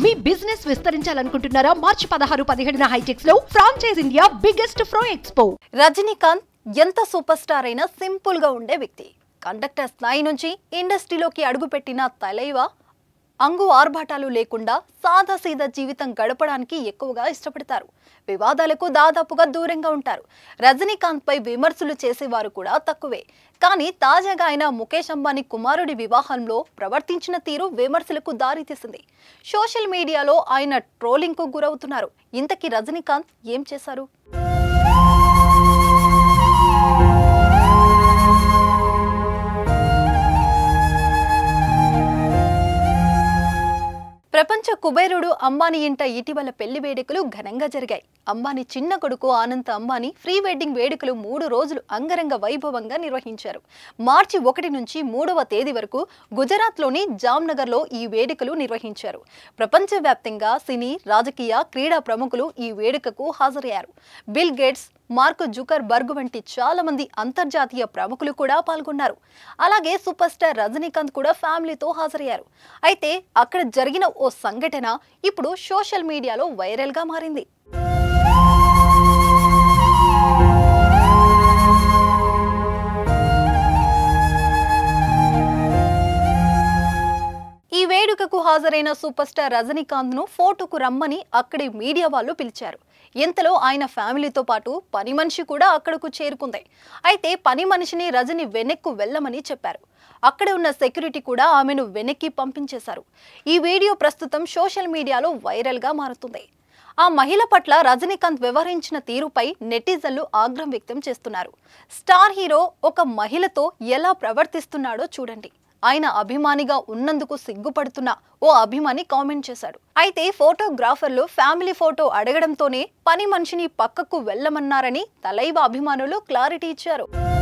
మీ business విస్తరించాలనుకుంటున్నారా మార్చి పదహారు పదిహేడున Hitex లో ఫ్రాంచైజ్ ఇండియా బిగ్గెస్ట్ ఫ్రో ఎక్స్పో రజనీకాంత్ ఎంత సూపర్ స్టార్ అయినా సింపుల్ గా ఉండే వ్యక్తి కండక్టర్ స్థాయి నుంచి ఇండస్ట్రీలోకి అడుగుపెట్టిన తలైవ అంగు ఆర్భాటాలు లేకుండా సాదాసీదా జీవితం గడపడానికి ఎక్కువగా ఇష్టపడతారు వివాదాలకు దాదాపుగా దూరంగా ఉంటారు రజనీకాంత్ పై విమర్శలు చేసేవారు కూడా తక్కువే కానీ తాజాగా ఆయన ముఖేష్ అంబానీ కుమారుడి వివాహంలో ప్రవర్తించిన తీరు విమర్శలకు దారితీసింది సోషల్ మీడియాలో ఆయన ట్రోలింగ్ కు గురవుతున్నారు ఇంతకీ రజనీకాంత్ ఏం చేశారు ప్రపంచ కుబేరుడు అంబానీ ఇంట ఇటీవల పెళ్లి వేడుకలు ఘనంగా జరిగాయి అంబానీ చిన్న కొడుకు ఆనంద్ అంబానీ ప్రీ వెడ్డింగ్ వేడుకలు మూడు రోజులు అంగరంగ వైభవంగా నిర్వహించారు మార్చి ఒకటి నుంచి మూడవ తేదీ వరకు గుజరాత్లోని జామ్నగర్లో ఈ వేడుకలు నిర్వహించారు ప్రపంచవ్యాప్తంగా సినీ రాజకీయ క్రీడా ప్రముఖులు ఈ వేడుకకు హాజరయ్యారు Bill Gates Mark Zuckerberg వంటి చాలా మంది అంతర్జాతీయ ప్రముఖులు కూడా పాల్గొన్నారు అలాగే సూపర్ స్టార్ రజనీకాంత్ కూడా ఫ్యామిలీతో హాజరయ్యారు అయితే అక్కడ జరిగిన ఓ సంఘటన ఇప్పుడు సోషల్ మీడియాలో వైరల్గా మారింది ఈ వేడుకకు హాజరైన సూపర్ స్టార్ రజనీకాంత్ ను ఫోటోకు రమ్మని అక్కడి మీడియా వాళ్ళు పిలిచారు ఇంతలో ఆయన ఫ్యామిలీతో పాటు పని మనిషి కూడా అక్కడకు చేరుకుంది అయితే పని మనిషిని రజని వెనక్కు వెళ్ళమని చెప్పారు అక్కడ ఉన్న సెక్యూరిటీ కూడా ఆమెను వెనక్కి పంపించేశారు ఈ వీడియో ప్రస్తుతం సోషల్ మీడియాలో వైరల్గా మారుతుంది ఆ మహిళ పట్ల రజనీకాంత్ వ్యవహరించిన తీరుపై నెటిజన్లు ఆగ్రహం వ్యక్తం చేస్తున్నారు స్టార్ హీరో ఒక మహిళతో ఎలా ప్రవర్తిస్తున్నాడో చూడండి ఆయన అభిమానిగా ఉన్నందుకు సిగ్గుపడుతున్న ఓ అభిమాని కామెంట్ చేశాడు అయితే ఫోటోగ్రాఫర్లు ఫ్యామిలీ ఫోటో అడగడంతోనే పని మనిషిని పక్కకు వెళ్ళమన్నారని తలైవ అభిమానులు క్లారిటీ ఇచ్చారు